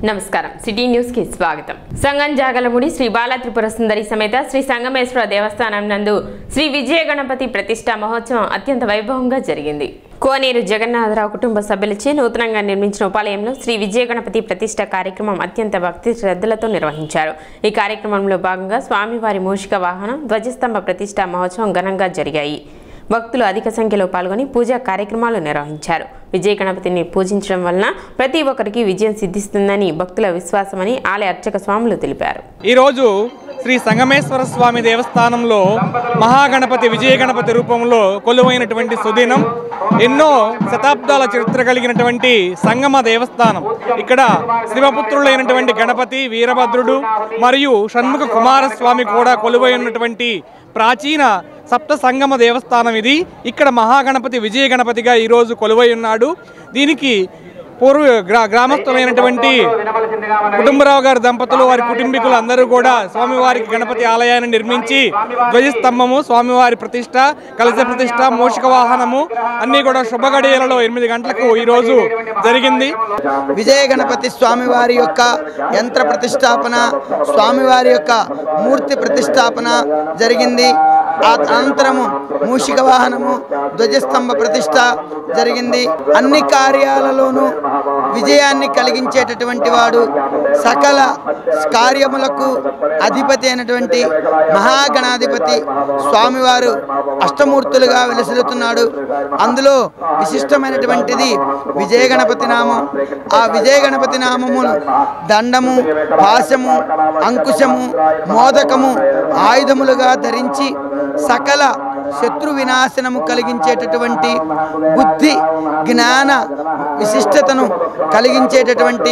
నమస్కారం city news కి స్వాగతం సంగం జాగలముడి శ్రీ బాల త్రిపుర సుందరి సమేత శ్రీ సంగమేశ్వర దేవస్థానం నందు శ్రీ విజయ గణపతి ప్రతిష్ఠా మహోత్సవం అత్యంత వైభవంగా జరిగింది కోనేరు జగన్నాథరావు కుటుంబ సభ్యులచే నూతనంగా నిర్మించిన ఉపాలయంలో శ్రీ విజయ గణపతి ప్రతిష్ఠ కార్యక్రమం అత్యంత భక్తి శ్రద్ధలతో నిర్వహించారు ఈ కార్యక్రమంలో భాగంగా స్వామివారి మూషిక వాహనం ధ్వజస్తంభ ప్రతిష్ఠా మహోత్సవం ఘనంగా జరిగాయి భక్తులు అధిక సంఖ్యలో పాల్గొని పూజా కార్యక్రమాలు నిర్వహించారు విజయ గణపతిని పూజించడం వలన ప్రతి ఒక్కరికి విజయం సిద్ధిస్తుందని భక్తుల విశ్వాసమని ఆలయ అర్చక స్వాములు తెలిపారు ఈరోజు శ్రీ సంగమేశ్వర స్వామి దేవస్థానంలో మహాగణపతి విజయ గణపతి రూపంలో కొలువైనటువంటి సుదినం ఎన్నో శతాబ్దాల చరిత్ర కలిగినటువంటి సంగమ దేవస్థానం ఇక్కడ శివపుత్రులైనటువంటి గణపతి వీరభద్రుడు మరియు షణ్ముఖ కుమారస్వామి కూడా కొలువై ఉన్నటువంటి ప్రాచీన సప్త సంగమ దేవస్థానం ఇది ఇక్కడ మహాగణపతి విజయ గణపతిగా ఈరోజు కొలువై ఉన్నాడు దీనికి పూర్వ గ్రా గ్రామస్తులైనటువంటి కుటుంబరావు గారి దంపతులు వారి కుటుంబీకులు అందరూ కూడా స్వామివారికి గణపతి ఆలయాన్ని నిర్మించి ధ్వజస్తంభము స్వామివారి ప్రతిష్ట కలశ ప్రతిష్ట మూషిక వాహనము అన్ని కూడా శుభగడియలలో ఎనిమిది గంటలకు ఈ రోజు జరిగింది విజయ గణపతి స్వామివారి యొక్క యంత్ర ప్రతిష్టాపన స్వామివారి యొక్క మూర్తి ప్రతిష్టాపన జరిగింది ఆ అనంతరము మూషిక వాహనము ధ్వజస్తంభ ప్రతిష్ట జరిగింది అన్ని కార్యాలలోనూ విజయాన్ని కలిగించేటటువంటి వాడు సకల కార్యములకు అధిపతి అయినటువంటి మహాగణాధిపతి స్వామివారు అష్టమూర్తులుగా వెలసిల్లుతున్నాడు అందులో విశిష్టమైనటువంటిది విజయ గణపతి నామం ఆ విజయ గణపతి నామమును దండము పాశము అంకుశము మోదకము ఆయుధములుగా ధరించి సకల శత్రు వినాశనము కలిగించేటటువంటి బుద్ధి జ్ఞాన విశిష్టతను కలిగించేటటువంటి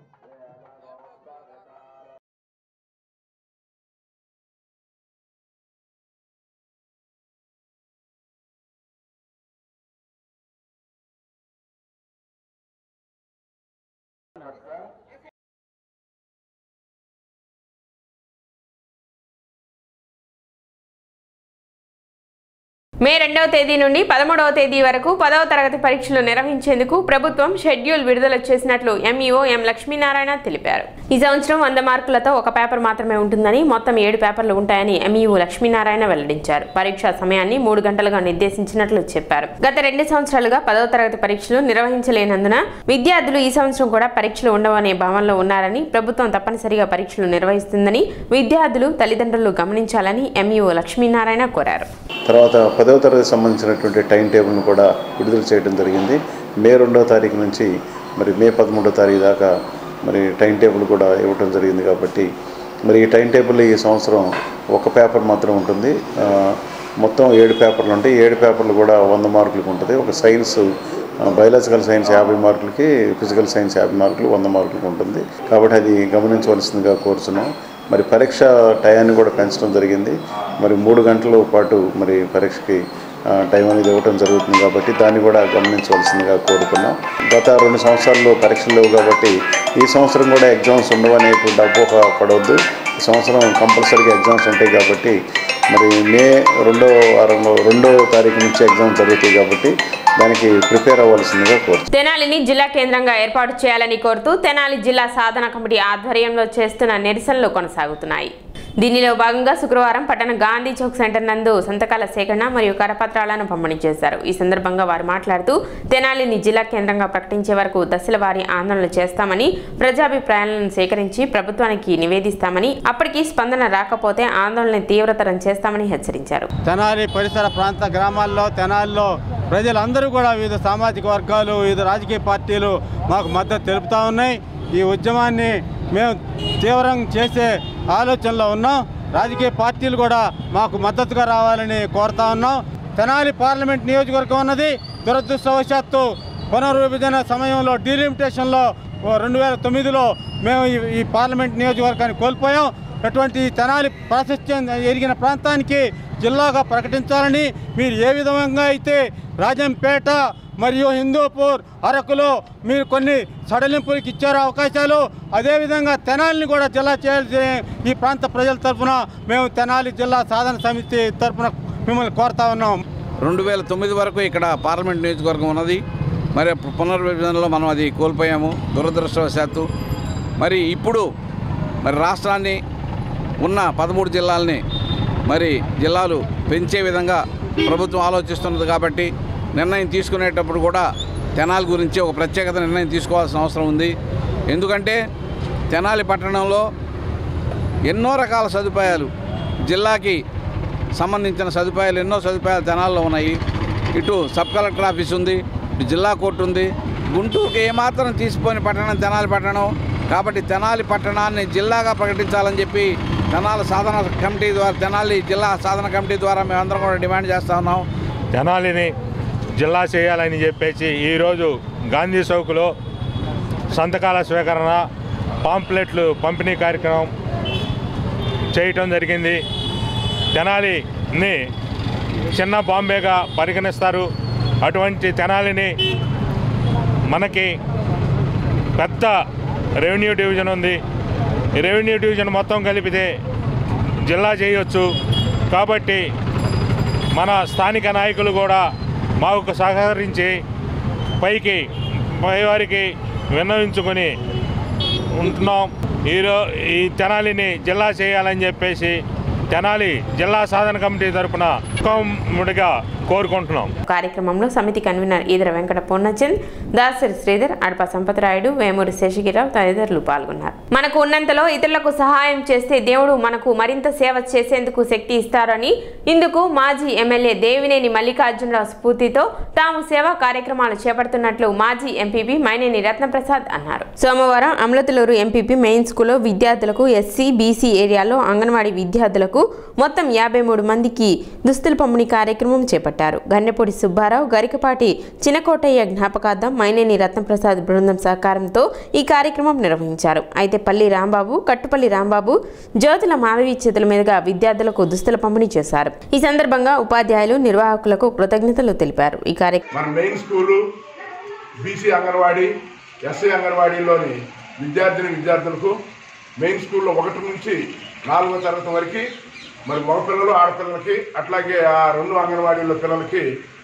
మే రెండవ తేదీ నుండి పదమూడవ తేదీ వరకు పదవ తరగతి పరీక్షలు నిర్వహించేందుకు ప్రభుత్వం షెడ్యూల్ విడుదల చేసినట్లు ఎంఈఓ ఎం లక్ష్మీనారాయణ తెలిపారు ఈ సంవత్సరం వంద మార్కులతో ఒక పేపర్ మాత్రమే ఉంటుందని మొత్తం ఏడు పేపర్లు ఉంటాయని ఎంఈఓ లక్ష్మీనారాయణ వెల్లడించారు పరీక్షా సమయాన్ని మూడు గంటలుగా నిర్దేశించినట్లు చెప్పారు గత రెండు సంవత్సరాలుగా పదవ తరగతి పరీక్షలు నిర్వహించలేనందున విద్యార్థులు ఈ సంవత్సరం కూడా పరీక్షలు ఉండవనే భావనలో ఉన్నారని ప్రభుత్వం తప్పనిసరిగా పరీక్షలు నిర్వహిస్తుందని విద్యార్థులు తల్లిదండ్రులు గమనించాలని ఎంఈఓ లక్ష్మీనారాయణ కోరారు తర్వాత పదవ తరగతి సంబంధించినటువంటి టైం టేబుల్ను కూడా విడుదల చేయడం జరిగింది మే రెండవ తారీఖు నుంచి మరి మే పదమూడవ తారీఖు దాకా మరి టైం టేబుల్ కూడా ఇవ్వడం జరిగింది కాబట్టి మరి ఈ టైం టేబుల్ ఈ సంవత్సరం ఒక పేపర్ మాత్రం ఉంటుంది ఆ, మొత్తం ఏడు పేపర్లు ఉంటాయి ఏడు పేపర్లు కూడా వంద మార్కులకు ఉంటుంది ఒక సైన్స్ బయాలజికల్ సైన్స్ యాభై మార్కులకి ఫిజికల్ సైన్స్ యాభై మార్కులు వంద మార్కులకు ఉంటుంది కాబట్టి అది గమనించవలసిందిగా కోరుతున్నాం మరి పరీక్ష టయాన్ని కూడా పెంచడం జరిగింది మరి మూడు గంటల పాటు మరి పరీక్షకి ఆ, టైం అనేది ఇవ్వటం జరుగుతుంది కాబట్టి దాన్ని కూడా గమనించవలసిందిగా కోరుతున్నాం గత రెండు సంవత్సరాల్లో పరీక్షలు లేవు కాబట్టి ఈ సంవత్సరం కూడా ఎగ్జామ్స్ ఉండవనేటువంటి అపోహ పడవద్దు ఈ సంవత్సరం కంపల్సరీగా ఎగ్జామ్స్ ఉంటాయి కాబట్టి మరి మే రెండో వారంలో రెండో తారీఖు నుంచి ఎగ్జామ్స్ జరుగుతాయి కాబట్టి దానికి ప్రిపేర్ అవ్వాల్సిందిగా కోరుతున్నాం తెనాలిని జిల్లా కేంద్రంగా ఏర్పాటు చేయాలని కోరుతూ తెనాలి జిల్లా సాధన కమిటీ ఆధ్వర్యంలో చేస్తున్న నిరసనలు కొనసాగుతున్నాయి దీనిలో భాగంగా శుక్రవారం పట్టణ గాంధీ చౌక్ సెంటర్ నందు సంతకాల సేకరణ మరియు కరపత్రాలను పంపిణీ చేశారు ఈ సందర్భంగా వారు మాట్లాడుతూ తెనాలిని జిల్లా కేంద్రంగా ప్రకటించే వరకు దశల వారీ ఆందోళన చేస్తామని ప్రజాభిప్రాయాలను సేకరించి ప్రభుత్వానికి నివేదిస్తామని అప్పటికి స్పందన రాకపోతే ఆందోళన తీవ్రతరం చేస్తామని హెచ్చరించారు తెనాలి పరిసర ప్రాంత గ్రామాల్లో తెనాలిలో ప్రజలందరూ కూడా వివిధ సామాజిక వర్గాలు వివిధ రాజకీయ పార్టీలు మాకు మద్దతు తెలుపుతా ఉన్నాయి ఈ ఉద్యమాన్ని మేము తీవ్రం చేసే ఆలోచనలో ఉన్నాం రాజకీయ పార్టీలు కూడా మాకు మద్దతుగా రావాలని కోరుతా ఉన్నాం తెనాలి పార్లమెంట్ నియోజకవర్గం ఉన్నది దురదృష్టవశాత్తు పునర్విభజన సమయంలో డీలిమిటేషన్లో రెండు వేల తొమ్మిదిలో మేము ఈ- ఈ పార్లమెంట్ నియోజకవర్గాన్ని కోల్పోయాం అటువంటి తెనాలి ప్రాశస్త్యం ఎరిగిన ప్రాంతానికి జిల్లాగా ప్రకటించాలని మీరు ఏ విధంగా అయితే రాజంపేట మరియు హిందూపూర్ అరకులో మీరు కొన్ని సడలింపులకు ఇచ్చారు అవకాశాలు అదేవిధంగా తెనాలిని కూడా జిల్లా చేయాల్సి ఈ ప్రాంత ప్రజల తరఫున మేము తెనాలి జిల్లా సాధన సమితి తరఫున మిమ్మల్ని కోరుతా ఉన్నాం రెండు వేల తొమ్మిది వరకు ఇక్కడ పార్లమెంట్ నియోజకవర్గం ఉన్నది మరి పునర్విభజనలో మనం అది కోల్పోయాము దురదృష్టవశాత్తు మరి ఇప్పుడు మరి రాష్ట్రాన్ని ఉన్న పదమూడు జిల్లాలని మరి జిల్లాలు పెంచే విధంగా ప్రభుత్వం ఆలోచిస్తున్నది కాబట్టి నిర్ణయం తీసుకునేటప్పుడు కూడా తెనాలి గురించి ఒక ప్రత్యేకత నిర్ణయం తీసుకోవాల్సిన అవసరం ఉంది ఎందుకంటే తెనాలి పట్టణంలో ఎన్నో రకాల సదుపాయాలు జిల్లాకి సంబంధించిన సదుపాయాలు ఎన్నో సదుపాయాలు తెనాల్లో ఉన్నాయి ఇటు సబ్ కలెక్టర్ ఆఫీస్ ఉంది ఇటు జిల్లా కోర్టు ఉంది గుంటూరుకి ఏమాత్రం తీసిపోయిన పట్టణం తెనాలి పట్టణం కాబట్టి తెనాలి పట్టణాన్ని జిల్లాగా ప్రకటించాలని చెప్పి తెనాలి సాధన కమిటీ ద్వారా తెనాలి జిల్లా సాధన కమిటీ ద్వారా మేమందరం కూడా డిమాండ్ చేస్తా ఉన్నాం తెనాలిని జిల్లా చేయాలని చెప్పేసి ఈరోజు గాంధీ చౌక్లో సంతకాల స్వీకరణ పాంప్లెట్లు పంపిణీ కార్యక్రమం చేయటం జరిగింది తెనాలిని చిన్న బాంబేగా పరిగణిస్తారు అటువంటి తెనాలిని మనకి పెద్ద రెవెన్యూ డివిజన్ ఉంది ఈ రెవెన్యూ డివిజన్ మొత్తం కలిపితే జిల్లా చేయొచ్చు కాబట్టి మన స్థానిక నాయకులు కూడా మాకు సహకరించి పైకి పైవారికి విన్నవించుకొని ఉంటున్నాం ఈరో ఈ తెనాలిని జిల్లా చేయాలని చెప్పేసి తెనాలి జిల్లా సాధన కమిటీ తరపున ముడిగా కోరుకుంటున్నాం కార్యక్రమంలో సమితి కన్వీనర్ ఈదర వెంకట పూర్ణచంద్ దాసరి శ్రీధర్ అడప సంపతరాయుడు వేమూరి శేషగిరిరావు తదితరులు పాల్గొన్నారు మనకు ఉన్నంతలో ఇతరులకు సహాయం చేస్తే దేవుడు మనకు మరింత సేవ చేసేందుకు శక్తి ఇస్తారని ఇందుకు మాజీ ఎమ్మెల్యే దేవినేని మల్లికార్జునరావు స్ఫూర్తితో తాము సేవా కార్యక్రమాలు చేపడుతున్నట్లు మాజీ ఎంపీపీ మైనేని రత్నప్రసాద్ అన్నారు సోమవారం అమలతులూరు ఎంపీపీ మెయిన్ స్కూల్లో విద్యార్థులకు ఎస్సీ బీసీ ఏరియాలో అంగన్వాడీ విద్యార్థులకు మొత్తం యాభై మూడు మందికి దుస్తుల పంపిణీ కార్యక్రమం చేపట్టారు గన్నెపూడి సుబ్బారావు గరికపాటి చినకోటయ్య జ్ఞాపకార్థం మైనేని రత్నప్రసాద్ బృందం సహకారంతో ఈ కార్యక్రమం నిర్వహించారు అయితే పల్లి రాంబాబు కట్టుపల్లి రాంబాబు జ్యోతుల మాధవి చేతుల మీదుగా విద్యార్థులకు దుస్తుల పంపిణీ చేశారు ఈ సందర్భంగా ఉపాధ్యాయులు నిర్వాహకులకు కృతజ్ఞతలు తెలిపారు ఈ కార్యక్రమం మన main school BC anganwadi SI అంగన్వాడీలోని విద్యార్థిని విద్యార్థులకు మెయిన్ స్కూల్లో ఒకటి నుంచి నాలుగో తరగతి వరకు మరి మగపిల్లలు ఆడపిల్లలకి అట్లాగే ఆ రెండు అంగన్వాడీల పిల్లలకి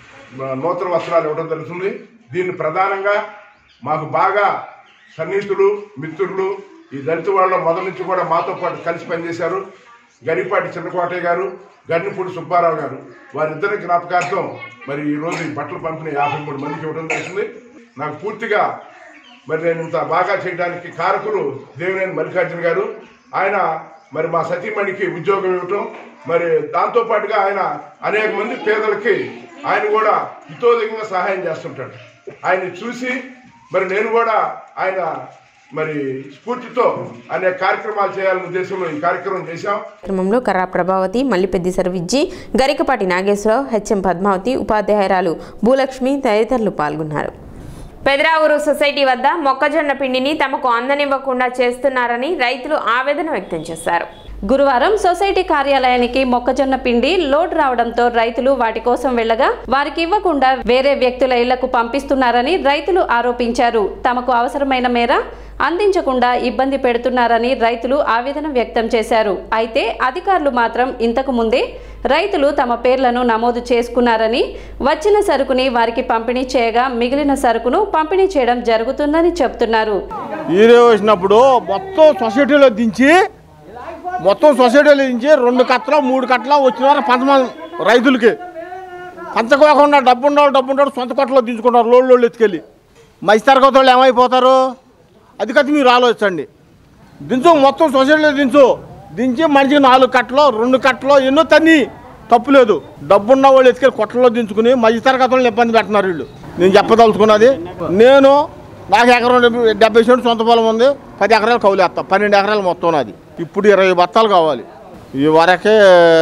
మ- నూతన వస్త్రాలు ఇవ్వడం జరుగుతుంది దీన్ని ప్రధానంగా మాకు బాగా సన్నిహితులు మిత్రులు ఈ దళిత వాళ్ళ మొదటి నుంచి కూడా మాతో పాటు కలిసి పనిచేశారు గరిపాటి చిన్నకోటయ్య గారు గన్నిపూడి సుబ్బారావు గారు వారిద్దరి జ్ఞాపకార్థం మరి ఈ రోజు ఈ బట్టల పంపిణీ యాభై మూడు మందికి ఇవ్వడం జరిగింది నాకు పూర్తిగా మరి నేను ఇంత బాగా చేయడానికి కారకులు దేవినేని మల్లికార్జున గారు ఆయన మరి మా సతీమణికి ఉద్యోగం ఇవ్వటం మరి దాంతో పాటుగా ఆయన అనేక మంది పేదలకి ఆయన కూడా హితోధికంగా సహాయం చేస్తుంటాడు ఆయన చూసి మరి నేను కూడా ఆయన మరి స్ఫూర్తితో అనేక కార్యక్రమాలు చేయాలనే ఉద్దేశంలో ఈ కార్యక్రమం చేశాం కార్యక్రమంలో కర్రా ప్రభావతి మల్లిపెద్ది సర్విజ్జి గరికపాటి నాగేశ్వరరావు హెచ్ఎం పద్మావతి ఉపాధ్యాయురాలు భూలక్ష్మి తదితరులు పాల్గొన్నారు పెదరావూరు సొసైటీ వద్ద మొక్కజొన్న పిండిని తమకు అందనివ్వకుండా చేస్తున్నారని రైతులు ఆవేదన వ్యక్తం చేశారు గురువారం సొసైటీ కార్యాలయానికి మొక్కజొన్న పిండి లోడ్ రావడంతో రైతులు వాటి కోసం వెళ్ళగా వారికి ఇవ్వకుండా వేరే వ్యక్తుల ఇళ్లకు పంపిస్తున్నారని రైతులు ఆరోపించారు తమకు అవసరమైన మేర అందించకుండా ఇబ్బంది పెడుతున్నారని రైతులు ఆవేదన వ్యక్తం చేశారు అయితే అధికారులు మాత్రం ఇంతకు ముందే రైతులు తమ పేర్లను నమోదు చేసుకున్నారని వచ్చిన సరుకుని వారికి పంపిణీ చేయగా మిగిలిన సరుకును పంపిణీ చేయడం జరుగుతుందని చెబుతున్నారు ఈరే వచ్చినప్పుడు మొత్తం సొసైటీలో దించి మొత్తం సొసైటీలో దించి రెండు కట్టలు మూడు కట్టలు వచ్చిన వారు పంచమంది రైతులకి పంచకోకుండా డబ్బు ఉండాలి డబ్బు ఉండాలి సొంత కొట్టలో దించుకుంటారు లోళ్ళు లోళ్ళు ఎత్తుకెళ్ళి మధ్య తరగతి వాళ్ళు ఏమైపోతారు అది కత్తి మీరు ఆలోచించండి దించు మొత్తం సొసైటీలో దించు దించి మనిషికి నాలుగు కట్టలో రెండు కట్టలో ఎన్నో తన్ని తప్పులేదు డబ్బున్న వాళ్ళు ఎత్తుకెళ్ళి కొట్టలో దించుకుని మధ్య తరగతి వాళ్ళని ఇబ్బంది పెడుతున్నారు వీళ్ళు నేను చెప్పదలుచుకున్నది నేను నాకు ఎకరం డెబ్బై- డెబ్బై సెంటు సొంత పొలం ఉంది పది ఎకరాలు కౌలు వేస్తా పన్నెండు ఎకరాలు మొత్తం నాది ఇప్పుడు ఇరవై బత్తాలు కావాలి ఈ వరకే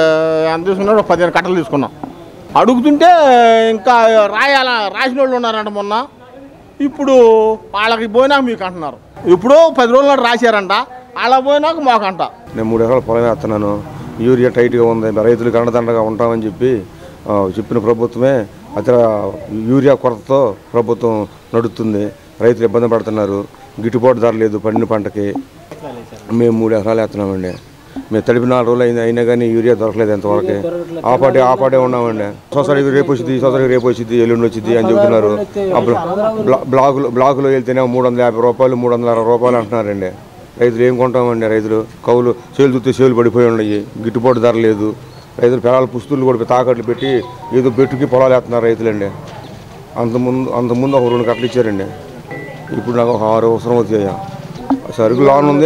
ఎంత తీసుకున్నాడు ఒక పదిహేను కట్టలు తీసుకున్నాం అడుగుతుంటే ఇంకా రాయాల రాసిన వాళ్ళు ఉన్నారంట మొన్న ఇప్పుడు వాళ్ళకి పోయినాక మీకు అంటున్నారు ఇప్పుడు పది రోజుల నాడు రాశారంట వాళ్ళ పోయినాక మాకు అంట నేను మూడు ఎకరాల పొలం వేస్తున్నాను యూరియా టైట్గా ఉంది రైతులకు అండదండగా ఉంటామని చెప్పి ఆ, చెప్పిన ప్రభుత్వమే అతర యూరియా కొరతతో ప్రభుత్వం నడుస్తుంది రైతులు ఇబ్బంది పడుతున్నారు గిట్టుబాటు ధర లేదు పండిన పంటకి మేము మూడు ఎకరాలు వేస్తున్నామండి మేము తడిపి నాలుగు రోజులు అయింది అయినా కానీ యూరియా దొరకలేదు ఎంతవరకు ఆ పాటే ఆ పాటే ఉన్నామండి సొసైటీకి రేపు వచ్చింది సొసైటీకి రేపు వచ్చింది ఎల్లుండి వచ్చింది అని చెబుతున్నారు ఆ బ్లా- బ్లా- బ్లాకులో బ్లాకులో వెళ్తేనే మూడు వందల యాభై రూపాయలు మూడు వందల అరవై రూపాయలు అంటున్నారండి రైతులు ఏం కొంటామండి రైతులు కౌలు చేలు దుత్తే చేలు పడిపోయి ఉన్నాయి గిట్టుబాటు ధర లేదు రైతులు పొలాల పుస్తులు కూడా తాకట్లు పెట్టి ఏదో బెట్టుకి పొలాలు వేస్తున్నారు రైతులండి అంతకుముందు అంతకుముందు ఒక రెండు కట్టలు ఇచ్చారండి ఇప్పుడు నాకు ఒక ఆరు అవసరం అవుతాయి సరుకు లోన్ ఉంది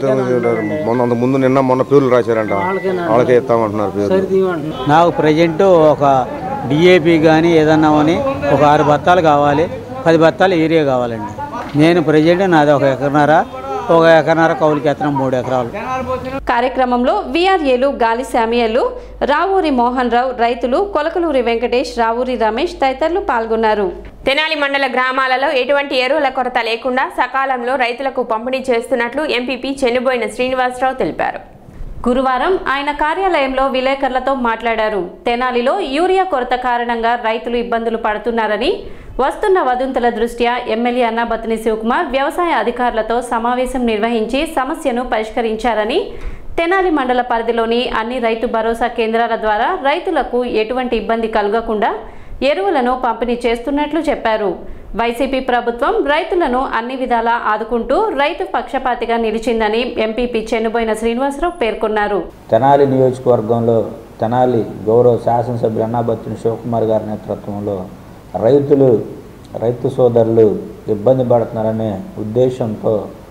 అన్న మొన్న అంత ముందు నిన్న మొన్న పేర్లు రాశారంట వాళ్ళకే ఇస్తామంటున్నారు పేర్లు నాకు ప్రజెంట్ ఒక డిఏపి కానీ ఏదన్నా అని ఒక ఆరు బత్తాలు కావాలి పది బత్తాలు ఏరియా కావాలండి నేను ప్రజెంట్ నాది ఒక ఎకరన్నర ఒక ఎకరన్నర కౌలుకి ఎత్తనం మూడు ఎకరాలు కార్యక్రమంలో విఆర్ఏలు గాలి శామియలు రావూరి మోహన్ రావు రైతులు కొలకలూరి వెంకటేష్ రావూరి రమేష్ తదితరులు పాల్గొన్నారు తెనాలి మండల గ్రామాలలో ఎటువంటి ఎరువుల కొరత లేకుండా సకాలంలో రైతులకు పంపిణీ చేస్తున్నట్లు ఎంపీపీ చెన్నుబోయిన శ్రీనివాసరావు తెలిపారు గురువారం ఆయన కార్యాలయంలో విలేకరులతో మాట్లాడారు తెనాలిలో యూరియా కొరత కారణంగా రైతులు ఇబ్బందులు పడుతున్నారని వస్తున్న వదంతుల దృష్ట్యా ఎమ్మెల్యే అన్నాబతిని శివకుమార్ వ్యవసాయ అధికారులతో సమావేశం నిర్వహించి సమస్యను పరిష్కరించారని తెనాలి మండల పరిధిలోని అన్ని రైతు భరోసా కేంద్రాల ద్వారా రైతులకు ఎటువంటి ఇబ్బంది కలగకుండా ఎరువులను పంపిణీ చేస్తున్నట్లు చెప్పారు వైసీపీ ప్రభుత్వం రైతులను అన్ని విధాలా ఆదుకుంటూ రైతు పక్షపాతిగా నిలిచిందని ఎంపీపీ చెన్నుబోయిన శ్రీనివాసరావు పేర్కొన్నారు తెనాలి నియోజకవర్గంలో తెనాలి గౌరవ శాసనసభ్యులు అన్నాబత్తిని శివకుమార్ గారి నేతృత్వంలో రైతులు రైతు సోదరులు ఇబ్బంది పడుతున్నారనే ఉద్దేశంతో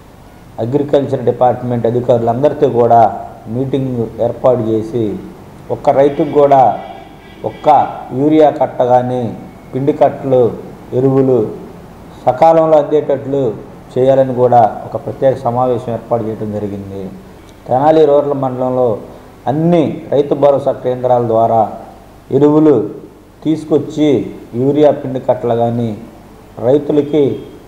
అగ్రికల్చర్ డిపార్ట్మెంట్ అధికారులందరితో కూడా మీటింగ్ ఏర్పాటు చేసి ఒక్క రైతుకు కూడా ఒక్క యూరియా కట్ట కానీ పిండి కట్టలు ఎరువులు సకాలంలో అందేటట్లు చేయాలని కూడా ఒక ప్రత్యేక సమావేశం ఏర్పాటు చేయడం జరిగింది తెనాలి రూరల్ మండలంలో అన్ని రైతు భరోసా కేంద్రాల ద్వారా ఎరువులు తీసుకొచ్చి యూరియా పిండి కట్టలు కానీ రైతులకి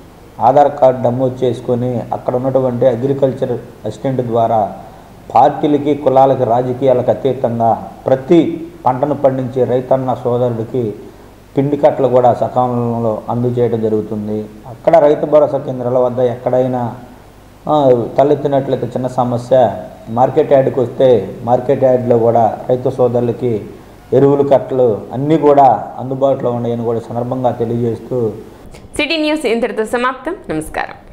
ఆధార్ కార్డు నమోదు చేసుకొని అక్కడ ఉన్నటువంటి అగ్రికల్చర్ అసిస్టెంట్ ద్వారా పార్టీలకి కులాలకి రాజకీయాలకు అతీతంగా ప్రతి పంటను పండించే రైతన్న సోదరుడికి పిండి కట్టలు కూడా సకాలంలో అందజేయడం జరుగుతుంది అక్కడ రైతు భరోసా కేంద్రాల వద్ద ఎక్కడైనా ఆ, తలెత్తినట్లయితే చిన్న సమస్య మార్కెట్ యార్డ్కి వస్తే మార్కెట్ యార్డ్లో కూడా రైతు సోదరులకి ఎరువులు కట్టలు అన్నీ కూడా అందుబాటులో ఉన్నాయని కూడా ఈ సందర్భంగా తెలియజేస్తూ సిటీ న్యూస్ ఇంతటితో సమాప్తం నమస్కారం